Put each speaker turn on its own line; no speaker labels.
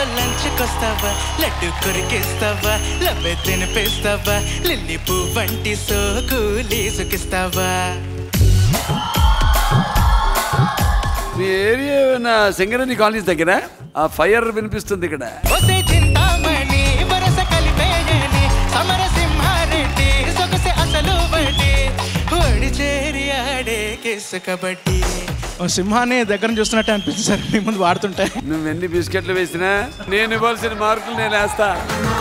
లంచ్కొస్తావా laddu కొరికిస్తావా లవ్వే తినిపిస్తావా lily పువ్వు వంటి సోకు లీసుకిస్తావా
మీ ఏరియా ఏమైనా సింగరేణి కాలనీస్ దగ్గర ఆ ఫైర్ వినిపిస్తుంది ఇక్కడ
ఒసే చింతామణి వరస కలిపేయని సమరసింహారెడ్డి సొగసే అసలు బడి ఓడి చేరి ఆడే కిసు కబడ్డీ
ఓ సింహాన్ని దగ్గర నుంచి చూస్తున్నట్టు అనిపిస్తుంది సార్ మీ ముందు వాడుతుంటే
నువ్వు ఎన్ని బిస్కెట్లు వేసినా నేను ఇవ్వాల్సిన మార్కులు నేను వేస్తా